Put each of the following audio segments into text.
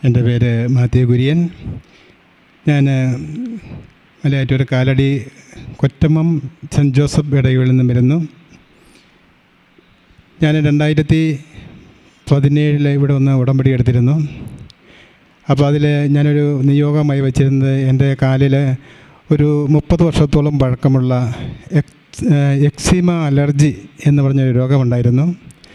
എൻ്റെ പേര് മാത്യു കുര്യൻ ഞാൻ മലയാറ്റൂർ കാലടി കൊറ്റമ്മം സെൻറ്റ് ജോസഫ് ഇടയിൽ നിന്നും വരുന്നു ഞാൻ രണ്ടായിരത്തി പതിനേഴിൽ ഇവിടെ ഒന്ന് ഉടമ്പടി എടുത്തിരുന്നു അപ്പോൾ അതിൽ ഞാനൊരു നിയോഗമായി വച്ചിരുന്നത് എൻ്റെ കാലിൽ ഒരു മുപ്പത് വർഷത്തോളം പഴക്കമുള്ള എക്സ് എക്സിമ അലർജി എന്ന് പറഞ്ഞൊരു രോഗമുണ്ടായിരുന്നു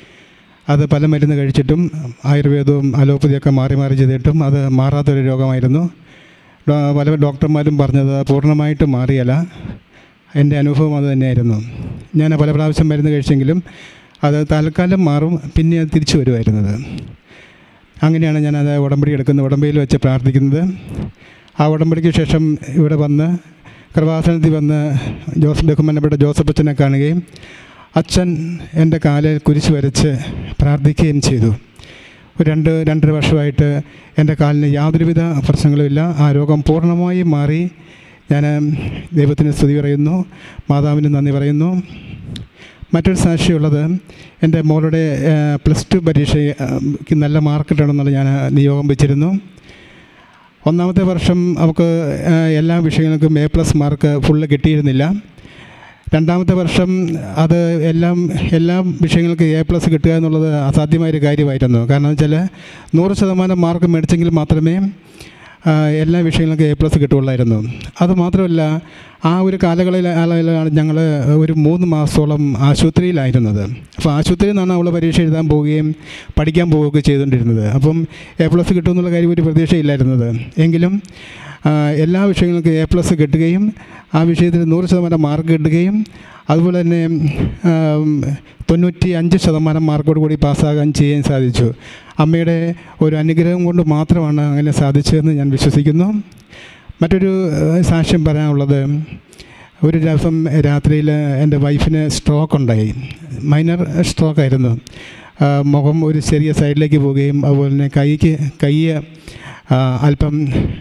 അത് പല മരുന്ന് കഴിച്ചിട്ടും ആയുർവേദവും അലോപ്പതിയൊക്കെ മാറി മാറി ചെയ്തിട്ടും അത് മാറാത്തൊരു രോഗമായിരുന്നു ഡോ- പല ഡോക്ടർമാരും പറഞ്ഞത് പൂർണ്ണമായിട്ട് മാറിയല്ല എൻ്റെ അനുഭവം അത് തന്നെയായിരുന്നു ഞാൻ പല പ്രാവശ്യം മരുന്ന് കഴിച്ചെങ്കിലും അത് തൽക്കാലം മാറും പിന്നെ അത് തിരിച്ചു വരുമായിരുന്നത് അങ്ങനെയാണ് ഞാനത് ഉടമ്പടി എടുക്കുന്നത് ഉടമ്പടിയിൽ വെച്ച് പ്രാർത്ഥിക്കുന്നത് ആ ഉടമ്പടിക്ക് ശേഷം ഇവിടെ വന്ന് കൃപാസനത്തിൽ വന്ന് ജോസഫ് ബഹുമാനപ്പെട്ട ജോസഫ് അച്ഛനെ കാണുകയും അച്ഛൻ എൻ്റെ കാലിൽ കുരിശ് വരച്ച് പ്രാർത്ഥിക്കുകയും ചെയ്തു ഒരു രണ്ട് രണ്ടര വർഷമായിട്ട് എൻ്റെ കാലിന് യാതൊരുവിധ പ്രശ്നങ്ങളുമില്ല ആ രോഗം പൂർണ്ണമായും മാറി ഞാൻ ദൈവത്തിന് സ്തുതി പറയുന്നു മാതാവിന് നന്ദി പറയുന്നു മറ്റൊരു സാക്ഷിയുള്ളത് എൻ്റെ മോളുടെ പ്ലസ് ടു പരീക്ഷയ്ക്ക് നല്ല മാർക്ക് കിട്ടണമെന്നുള്ള ഞാൻ നിയോഗം വെച്ചിരുന്നു ഒന്നാമത്തെ വർഷം അവൾക്ക് ആ, എല്ലാ വിഷയങ്ങൾക്കും എ പ്ലസ് മാർക്ക് ഫുള്ള് കിട്ടിയിരുന്നില്ല രണ്ടാമത്തെ വർഷം അത് എല്ലാം എല്ലാ വിഷയങ്ങൾക്കും എ പ്ലസ് കിട്ടുക എന്നുള്ളത് അസാധ്യമായൊരു കാര്യമായിരുന്നു കാരണം വെച്ചാൽ നൂറ് ശതമാനം മാർക്ക് മേടിച്ചെങ്കിൽ മാത്രമേ ആ, എല്ലാ വിഷയങ്ങൾക്കും എ പ്ലസ് കിട്ടുകയുള്ളായിരുന്നു അത് മാത്രമല്ല ആ ഒരു കാലങ്ങളിലാണ് ഞങ്ങൾ ഒരു മൂന്ന് മാസത്തോളം ആശുപത്രിയിലായിരുന്നത് അപ്പോൾ ആശുപത്രിയിൽ നിന്നാണ് അവൾ പരീക്ഷ എഴുതാൻ പോവുകയും പഠിക്കാൻ പോവുകയൊക്കെ ചെയ്തുകൊണ്ടിരുന്നത് അപ്പം എ പ്ലസ് കിട്ടുമെന്നുള്ള കാര്യം ഒരു പ്രതീക്ഷയില്ലായിരുന്നത് എങ്കിലും ആ, എല്ലാ വിഷയങ്ങൾക്കും എ പ്ലസ് കിട്ടുകയും ആ വിഷയത്തിൽ നൂറ് ശതമാനം മാർക്ക് കിട്ടുകയും അതുപോലെ തന്നെ ആം, തൊണ്ണൂറ്റി അഞ്ച് ശതമാനം മാർക്കോട് കൂടി പാസ്സാകാൻ ചെയ്യാൻ സാധിച്ചു അമ്മയുടെ ഒരു അനുഗ്രഹം കൊണ്ട് മാത്രമാണ് അങ്ങനെ സാധിച്ചതെന്ന് ഞാൻ വിശ്വസിക്കുന്നു മറ്റൊരു ഏഹ്, സാക്ഷ്യം പറയാനുള്ളത് ഒരു ദിവസം രാത്രിയിൽ എൻ്റെ വൈഫിന് സ്ട്രോക്ക് ഉണ്ടായി മൈനർ സ്ട്രോക്ക് ആയിരുന്നു ആ, മുഖം ഒരു ചെറിയ സൈഡിലേക്ക് പോവുകയും അതുപോലെ തന്നെ കൈക്ക് കൈ ആ, അല്പം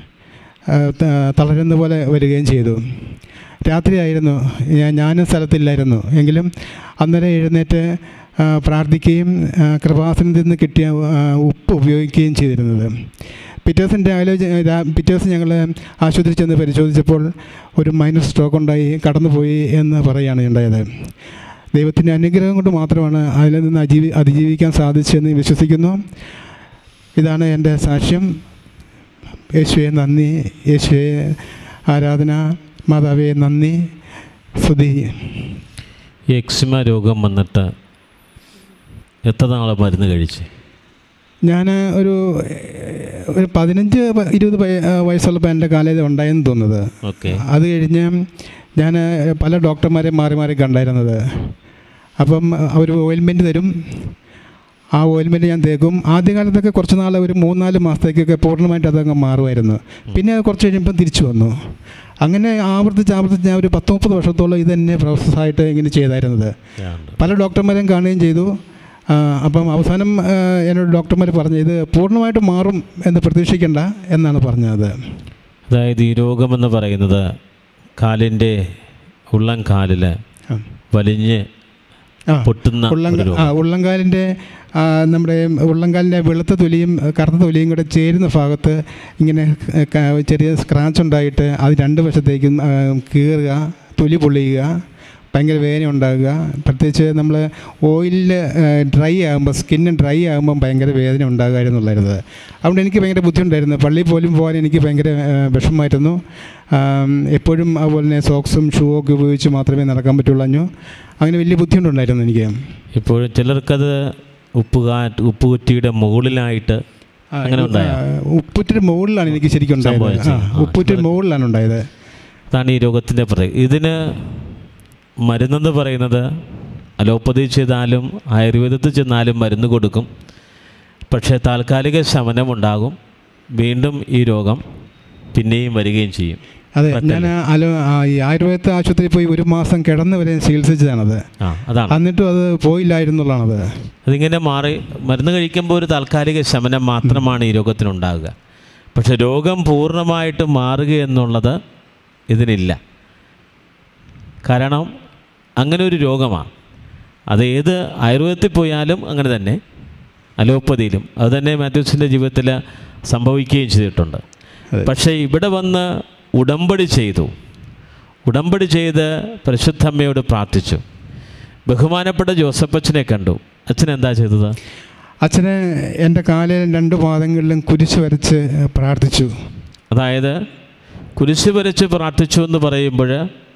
ആ, ത- തളരുന്ന പോലെ വരികയും ചെയ്തു രാത്രിയായിരുന്നു ഞാൻ ഞാനും സ്ഥലത്തില്ലായിരുന്നു എങ്കിലും അന്നേരം എഴുന്നേറ്റ് ആ, പ്രാർത്ഥിക്കുകയും ആ, കൃപാസനത്തിൽ നിന്ന് കിട്ടിയ ആ, ഉപ്പ് ഉപയോഗിക്കുകയും ചെയ്തിരുന്നത് പിറ്റേ ദിവസം രാവിലെ ജ- രാ- പിറ്റേ ദിവസം ഞങ്ങൾ ആശുപത്രി ചെന്ന് പരിശോധിച്ചപ്പോൾ ഒരു മൈനർ സ്ട്രോക്ക് ഉണ്ടായി കടന്നുപോയി എന്ന് പറയുകയാണ് ഉണ്ടായത് ദൈവത്തിൻ്റെ അനുഗ്രഹം കൊണ്ട് മാത്രമാണ് അതിൽ നിന്ന് അജീവി അതിജീവിക്കാൻ സാധിച്ചതെന്ന് വിശ്വസിക്കുന്നു ഇതാണ് എൻ്റെ സാക്ഷ്യം യേശുവെ നന്ദി യേശുവെ ആരാധന മാതാവേ നന്ദി സ്തുതി ഈ എക്സിമ രോഗം വന്നിട്ട് എത്ര നാളെ മരുന്ന് കഴിച്ച് ഞാൻ ഒരു ഒരു പതിനഞ്ച് പ- ഇരുപത് വയ- വയസ്സുള്ളപ്പോൾ എൻ്റെ കാലയിൽ ഉണ്ടായെന്ന് തോന്നുന്നത് ഓക്കെ അത് കഴിഞ്ഞ് ഞാൻ പല ഡോക്ടർമാരെ മാറി മാറി കണ്ടായിരുന്നത് അപ്പം അവർ ഓയിൽമെൻറ്റ് തരും ആ ഓയിൽമെൻറ്റ് ഞാൻ തേക്കും ആദ്യകാലത്തൊക്കെ കുറച്ച് നാൾ ഒരു മൂന്നാല് മാസത്തേക്കൊക്കെ പൂർണ്ണമായിട്ട് അതങ്ങ് മാറുമായിരുന്നു പിന്നെ അത് കുറച്ച് കഴിയുമ്പം തിരിച്ചു വന്നു അങ്ങനെ ആവർത്തിച്ച് ആവർത്തിച്ച് ഞാൻ ഒരു പത്ത് മുപ്പത് വർഷത്തോളം ഇത് തന്നെ പ്രോസസ്സായിട്ട് ഇങ്ങനെ ചെയ്തായിരുന്നത് പല ഡോക്ടർമാരെയും കാണുകയും ചെയ്തു ആ, അപ്പം അവസാനം ആ, എന്നോട് ഡോക്ടർമാർ പറഞ്ഞു ഇത് പൂർണ്ണമായിട്ട് മാറും എന്ന് പ്രതീക്ഷിക്കേണ്ട എന്നാണ് പറഞ്ഞത് അതായത് ഈ രോഗമെന്ന് പറയുന്നത് കാലിൻ്റെ ഉള്ളം കാലിൽ ആ. വലിഞ്ഞ് ആ പൊട്ടുന്ന ഒരു ഉള്ളങ്ക ആ രോഗം ഉള്ളങ്കാലിൻ്റെ ആ, നമ്മുടെ ഉള്ളങ്കാലിൻ്റെ വെളുത്ത തൊലിയും കറുത്ത തൊലിയും കൂടെ ചേരുന്ന ഭാഗത്ത് ഇങ്ങനെ ക- ചെറിയ സ്ക്രാച്ച് ഉണ്ടായിട്ട് അത് രണ്ട് വശത്തേക്കും ആ, കീറുക തൊലി പൊള്ളിയുക ഭയങ്കര വേദന ഉണ്ടാകുക പ്രത്യേകിച്ച് നമ്മൾ ഓയിലിൽ ഡ്രൈ ആകുമ്പോൾ സ്കിന്ന് ഡ്രൈ ആകുമ്പോൾ ഭയങ്കര വേദന ഉണ്ടാകുമായിരുന്നുള്ളായിരുന്നത് അതുകൊണ്ട് എനിക്ക് ഭയങ്കര ബുദ്ധിമുട്ടായിരുന്നു പള്ളിയിൽ പോലും പോകാൻ എനിക്ക് ഭയങ്കര ആ, വിഷമമായിരുന്നു ആം, എപ്പോഴും അതുപോലെ തന്നെ സോക്സും ഷൂ ഒക്കെ ഉപയോഗിച്ച് മാത്രമേ നടക്കാൻ പറ്റുള്ളൂ അങ്ങനെ വലിയ ബുദ്ധിമുട്ടുണ്ടായിരുന്നു എനിക്ക് ഇപ്പോഴും ചിലർക്കത് ഉപ്പുകാ ഉപ്പുകുറ്റിയുടെ മുകളിലായിട്ട് ആ, അങ്ങനെ ഉണ്ടായോ? ആ, ഉപ്പുറ്റിന് മുകളിലാണ് എനിക്ക് ശരിക്കും ഉണ്ടായത് സംഭവിച്ചത്. ആ, ആ, ഉപ്പുറ്റിന് മുകളിലാണ് ഉണ്ടായത് അതാണ് ഈ രോഗത്തിൻ്റെ പ്രത്യേകത ഇതിന് മരുന്നെന്ന് പറയുന്നത് അലോപ്പതി ചെയ്താലും ആയുർവേദത്തിൽ ചെന്നാലും മരുന്ന് കൊടുക്കും പക്ഷേ താൽക്കാലിക ശമനമുണ്ടാകും വീണ്ടും ഈ രോഗം പിന്നെയും വരികയും ചെയ്യും അതെ പറ്റല്ലേ? ഞാൻ അലോ ആ, ഈ ആയുർവേദ ആശുപത്രിയിൽ പോയി ഒരു മാസം കിടന്ന് വരെ ചികിത്സിച്ചതാണത് ആ അതാണ് എന്നിട്ടും അത് പോയില്ലായിരുന്നുള്ളതാണത് അതിങ്ങനെ മാറി മരുന്ന് കഴിക്കുമ്പോൾ ഒരു താൽക്കാലിക ശമനം മാത്രമാണ് ഈ രോഗത്തിനുണ്ടാകുക പക്ഷെ രോഗം പൂർണ്ണമായിട്ട് മാറുക എന്നുള്ളത് ഇതിനില്ല കാരണം അങ്ങനെ ഒരു രോഗമാണ് അത് ഏത് ആയുർവേദത്തിൽ പോയാലും അങ്ങനെ തന്നെ അലോപ്പതിയിലും അതുതന്നെ മാത്യൂസിൻ്റെ ജീവിതത്തിൽ സംഭവിക്കുകയും ചെയ്തിട്ടുണ്ട് അതെ. പക്ഷേ ഇവിടെ വന്ന് ഉടമ്പടി ചെയ്തു ഉടമ്പടി ചെയ്ത് പരിശുദ്ധമ്മയോട് പ്രാർത്ഥിച്ചു ബഹുമാനപ്പെട്ട ജോസഫച്ചനെ കണ്ടു അച്ഛൻ എന്താ ചെയ്തത് അച്ഛന് എൻ്റെ കാലിൽ രണ്ട് പാദങ്ങളിലും കുരിശ് വരച്ച് പ്രാർത്ഥിച്ചു അതായത് കുരിശ് വരച്ച് പ്രാർത്ഥിച്ചു എന്ന് പറയുമ്പോൾ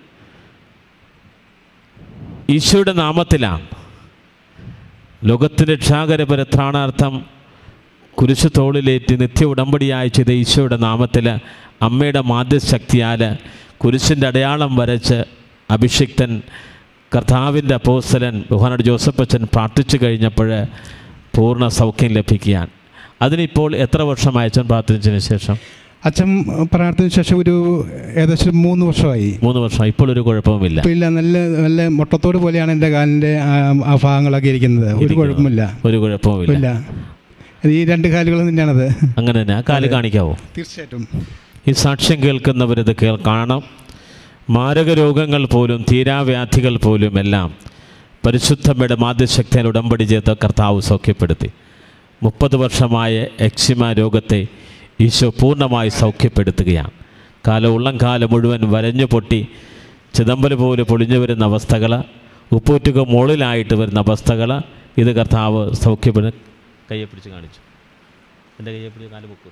ഈശോയുടെ നാമത്തിലാണ് ലോകത്തിൻ്റെ രക്ഷാകര പരിത്രാണാർത്ഥം കുരിശ് തോളിലേറ്റ് നിത്യ ഉടമ്പടിയായി ചെയ്ത ഈശോയുടെ നാമത്തിൽ അമ്മയുടെ മാധ്യശക്തിയാൽ കുരിശിൻ്റെ അടയാളം വരച്ച് അഭിഷിക്തൻ കർത്താവിൻ്റെ അപ്പോസ്തലൻ ബഹുമാനോട് ജോസഫ് അച്ഛൻ പ്രാർത്ഥിച്ചു കഴിഞ്ഞപ്പോൾ പൂർണ്ണ സൗഖ്യം ലഭിക്കാൻ അതിനിപ്പോൾ എത്ര വർഷമായി അച്ഛൻ പ്രാർത്ഥിച്ചതിന് ശേഷം അച്ഛൻ പ്രാർത്ഥിച്ച ശേഷം ഒരു ഏകദേശം മൂന്ന് വർഷമായി മൂന്ന് വർഷം ഇപ്പോൾ ഒരു കുഴപ്പവുമില്ല ഇപ്പം ഇല്ല നല്ല നല്ല മുട്ടത്തോട് പോലെയാണ് എൻ്റെ കാലിൻ്റെ ആ ആ ഭാഗങ്ങളൊക്കെ ഇരിക്കുന്നത് ഒരു ഇരിക്കുന്നത്. കുഴപ്പമില്ല ഒരു കുഴപ്പവുമില്ല ഇല്ല ഈ രണ്ട് കാലുകളും തന്നെയാണത് അങ്ങനെ തന്നെ ആ കാല് കാണിക്കാവോ തീർച്ചയായിട്ടും ഈ സാക്ഷ്യം കേൾക്കുന്നവരിത് കേൾ കാണാം മാരക രോഗങ്ങൾ പോലും തീരാവ്യാധികൾ പോലും എല്ലാം പരിശുദ്ധമ്മയുടെ മാധ്യശക്തിയിൽ ഉടമ്പടി ചെയ്ത് കർത്താവ് സൗഖ്യപ്പെടുത്തി മുപ്പത് വർഷമായ എക്സിമ രോഗത്തെ ഈശോ പൂർണ്ണമായി സൗഖ്യപ്പെടുത്തുകയാണ് കാല ഉള്ളം കാലം മുഴുവൻ വരഞ്ഞു പൊട്ടി ചിദംബരം പോലെ പൊളിഞ്ഞു വരുന്ന അവസ്ഥകൾ ഉപ്പൂറ്റുക മുകളിലായിട്ട് വരുന്ന അവസ്ഥകൾ ഇത് കർത്താവ് സൗഖ്യപ്പെടുന്ന കയ്യെ പിടിച്ച് കാണിച്ചു എൻ്റെ കയ്യെ പിടിച്ച് കാല് പൊക്കു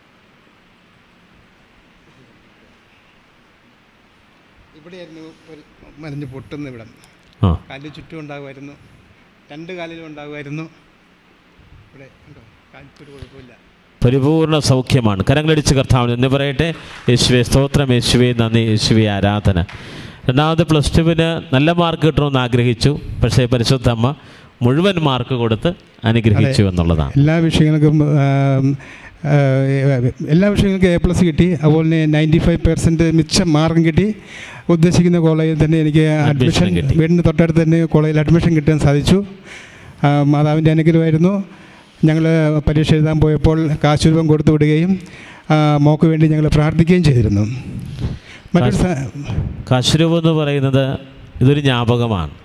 ഇവിടെയായിരുന്നു മറിഞ്ഞ് പൊട്ടുന്ന ഇവിടെ ആ കാലിന് ചുറ്റും ഉണ്ടാകുമായിരുന്നു രണ്ട് കാലിലും ഉണ്ടാകുമായിരുന്നു ഇവിടെ ഉണ്ടോ കാലിക്കൊരു കുഴപ്പമില്ല പരിപൂർണ സൗഖ്യമാണ് കരങ്ങളടിച്ച് കർത്താവിന് എന്ന് പറയട്ടെ യേശുവെ സ്തോത്രം യേശുവെ നന്ദി യേശുവെ ആരാധന രണ്ടാമത് പ്ലസ് ടുവിന് നല്ല മാർക്ക് കിട്ടണമെന്ന് ആഗ്രഹിച്ചു പക്ഷേ പരിശുദ്ധ അമ്മ മുഴുവൻ മാർക്ക് കൊടുത്ത് അനുഗ്രഹിച്ചു എന്നുള്ളതാണ് എല്ലാ വിഷയങ്ങൾക്കും ആം, ആ, എല്ലാ വിഷയങ്ങൾക്കും എ പ്ലസ് കിട്ടി അതുപോലെ തന്നെ നയൻറ്റി ഫൈവ് പെർസെൻറ്റ് മിച്ചം മാർക്കും കിട്ടി ഉദ്ദേശിക്കുന്ന കോളേജിൽ തന്നെ എനിക്ക് അഡ്മിഷൻ കിട്ടി. വീടിന് തൊട്ടടുത്ത് തന്നെ കോളേജിൽ അഡ്മിഷൻ കിട്ടാൻ സാധിച്ചു ആ, മാതാവിൻ്റെ അനുഗ്രഹമായിരുന്നു ഞങ്ങൾ പരീക്ഷ എഴുതാൻ പോയപ്പോൾ കാശ് രൂപം കൊടുത്തു വിടുകയും ആ, മോക്ക് വേണ്ടി ഞങ്ങൾ പ്രാർത്ഥിക്കുകയും ചെയ്തിരുന്നു മറ്റൊരു സ- കാശുരൂപം എന്ന് പറയുന്നത് ഇതൊരു ജ്ഞാപകമാണ്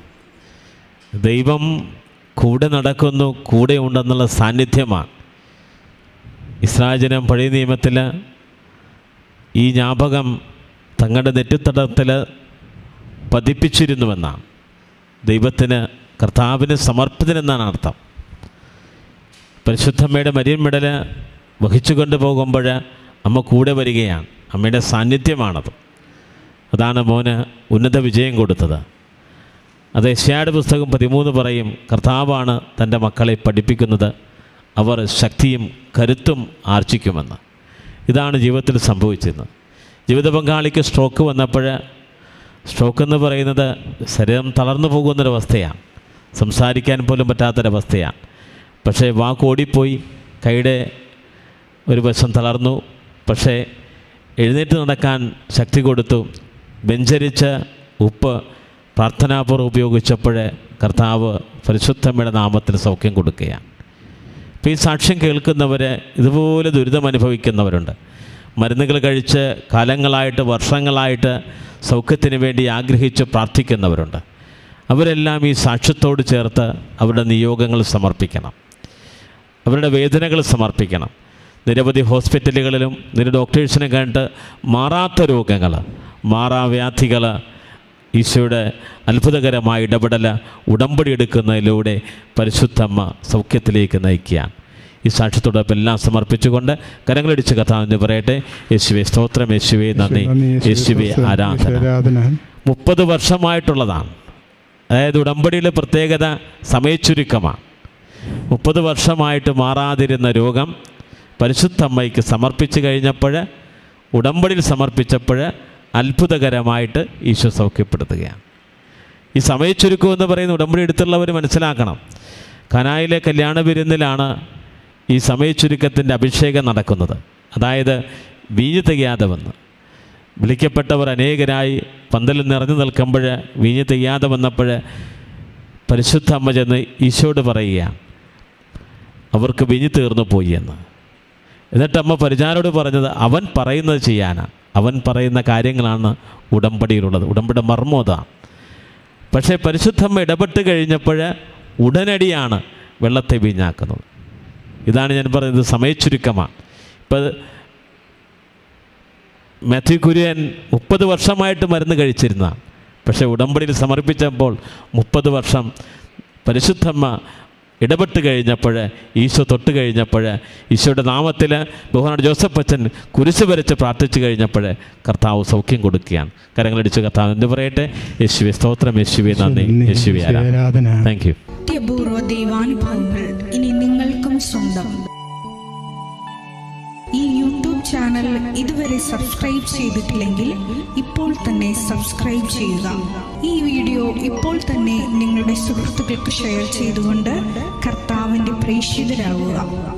ദൈവം കൂടെ നടക്കുന്നു കൂടെ ഉണ്ടെന്നുള്ള സാന്നിധ്യമാണ് ഇസ്രാജനം പഴയ നിയമത്തിൽ ഈ ജ്ഞാപകം തങ്ങളുടെ നെറ്റിത്തടത്തിൽ പതിപ്പിച്ചിരുന്നുവെന്നാണ് ദൈവത്തിന് കർത്താവിന് സമർപ്പിതനെന്നാണ് അർത്ഥം പരിശുദ്ധമ്മയുടെ മരിയൻ മെഡൽ വഹിച്ചു കൊണ്ടുപോകുമ്പോൾ അമ്മ കൂടെ വരികയാണ് അമ്മയുടെ സാന്നിധ്യമാണത് അതാണ് മോന് ഉന്നത വിജയം കൊടുത്തത് അത് യശയാട് പുസ്തകം പതിമൂന്ന് പറയും കർത്താവാണ് തൻ്റെ മക്കളെ പഠിപ്പിക്കുന്നത് അവർ ശക്തിയും കരുത്തും ആർജിക്കുമെന്ന് ഇതാണ് ജീവിതത്തിൽ സംഭവിച്ചിരുന്നത് ജീവിത പങ്കാളിക്ക് സ്ട്രോക്ക് വന്നപ്പോൾ സ്ട്രോക്ക് എന്ന് പറയുന്നത് ശരീരം തളർന്നു പോകുന്നൊരവസ്ഥയാണ് സംസാരിക്കാൻ പോലും പറ്റാത്തൊരവസ്ഥയാണ് പക്ഷേ വാക്ക് ഓടിപ്പോയി കൈയുടെ ഒരു വശം തളർന്നു പക്ഷേ എഴുന്നേറ്റ് നടക്കാൻ ശക്തി കൊടുത്തു ബെഞ്ചരിച്ച് ഉപ്പ് പ്രാർത്ഥനാപൂർവ്വം ഉപയോഗിച്ചപ്പോൾ കർത്താവ് പരിശുദ്ധമ്മയുടെ നാമത്തിൽ സൗഖ്യം കൊടുക്കുകയാണ് ഇപ്പോൾ ഈ സാക്ഷ്യം കേൾക്കുന്നവർ ഇതുപോലെ ദുരിതം അനുഭവിക്കുന്നവരുണ്ട് മരുന്നുകൾ കഴിച്ച് കാലങ്ങളായിട്ട് വർഷങ്ങളായിട്ട് സൗഖ്യത്തിന് വേണ്ടി ആഗ്രഹിച്ച് പ്രാർത്ഥിക്കുന്നവരുണ്ട് അവരെല്ലാം ഈ സാക്ഷ്യത്തോട് ചേർത്ത് അവരുടെ നിയോഗങ്ങൾ സമർപ്പിക്കണം അവരുടെ വേദനകൾ സമർപ്പിക്കണം നിരവധി ഹോസ്പിറ്റലുകളിലും നിര ഡോക്ടേഴ്സിനെ കണ്ടിട്ട് മാറാത്ത രോഗങ്ങൾ മാറാവ്യാധികൾ ഈശോയുടെ അത്ഭുതകരമായ ഇടപെടൽ ഉടമ്പടി എടുക്കുന്നതിലൂടെ പരിശുദ്ധമ്മ സൗഖ്യത്തിലേക്ക് നയിക്കുകയാണ് ഈ സാക്ഷ്യത്തോടൊപ്പം എല്ലാം സമർപ്പിച്ചുകൊണ്ട് കരങ്ങളടിച്ച് കഥാ എന്ന് പറയട്ടെ യേശുവെ സ്തോത്രം യേശുവെ നന്ദി യേശുവെ ആരാധന ആരാധന മുപ്പത് വർഷമായിട്ടുള്ളതാണ് അതായത് ഉടമ്പടിയിലെ പ്രത്യേകത സമയച്ചുരുക്കമാണ് മുപ്പത് വർഷമായിട്ട് മാറാതിരുന്ന രോഗം പരിശുദ്ധമ്മയ്ക്ക് സമർപ്പിച്ചു കഴിഞ്ഞപ്പോൾ ഉടമ്പടിയിൽ സമർപ്പിച്ചപ്പോൾ അത്ഭുതകരമായിട്ട് ഈശോ സൗഖ്യപ്പെടുത്തുകയാണ് ഈ സമയച്ചുരുക്കം എന്ന് പറയുന്ന ഉടമ്പടി എടുത്തുള്ളവർ മനസ്സിലാക്കണം കനായിലെ കല്യാണ വിരുന്നിലാണ് ഈ സമയച്ചുരുക്കത്തിൻ്റെ അഭിഷേകം നടക്കുന്നത് അതായത് വീഞ്ഞ് തികയാതെ വന്ന് വിളിക്കപ്പെട്ടവർ അനേകരായി പന്തലിൽ നിറഞ്ഞു നിൽക്കുമ്പോൾ വീഞ്ഞ് തികയാതെ വന്നപ്പോൾ പരിശുദ്ധ അമ്മ ചെന്ന് ഈശോട് പറയുകയാണ് അവർക്ക് വിഞ്ഞു തീർന്നു പോയി എന്ന് എന്നിട്ട് അമ്മ പരിചാരോട് പറഞ്ഞത് അവൻ പറയുന്നത് ചെയ്യാനാണ് അവൻ പറയുന്ന കാര്യങ്ങളാണ് ഉടമ്പടിയിലുള്ളത് ഉടമ്പടി മർമ്മം അതാണ് പക്ഷേ പരിശുദ്ധമ്മ ഇടപെട്ട് കഴിഞ്ഞപ്പോൾ ഉടനടിയാണ് വെള്ളത്തെ വീഞ്ഞാക്കുന്നത് ഇതാണ് ഞാൻ പറയുന്നത് സമയച്ചുരുക്കമാണ് ഇപ്പം മാത്യു കുര്യൻ മുപ്പത് വർഷമായിട്ട് മരുന്ന് കഴിച്ചിരുന്ന പക്ഷേ ഉടമ്പടിയിൽ സമർപ്പിച്ചപ്പോൾ മുപ്പത് വർഷം പരിശുദ്ധമ്മ ഇടപെട്ട് കഴിഞ്ഞപ്പോൾ ഈശോ തൊട്ട് കഴിഞ്ഞപ്പോൾ ഈശോയുടെ നാമത്തിൽ ബഹുമാന ജോസഫ് അച്ഛൻ കുരിശ് വരച്ച് പ്രാർത്ഥിച്ചു കഴിഞ്ഞപ്പോൾ കർത്താവ് സൗഖ്യം കൊടുക്കുകയാണ് കരങ്ങളടിച്ച് കർത്താവ് എന്ത് പറയട്ടെ യേശുവെ സ്തോത്രം യേശുവെ നന്ദി യേശുവെ ആരാധന ആരാധന താങ്ക് യു അത്യപൂർവ ദൈവാനുഭവങ്ങൾ ഇനി നിങ്ങൾക്കും സ്വന്തം ഈ യൂട്യൂബ് ചാനൽ ഇതുവരെ സബ്സ്ക്രൈബ് ചെയ്തിട്ടില്ലെങ്കിൽ ഇപ്പോൾ തന്നെ സബ്സ്ക്രൈബ് ചെയ്യുക ഈ വീഡിയോ ഇപ്പോൾ തന്നെ നിങ്ങളുടെ സുഹൃത്തുക്കൾക്ക് ഷെയർ ചെയ്തുകൊണ്ട് കർത്താവിൻ്റെ പ്രേക്ഷിതരാകുക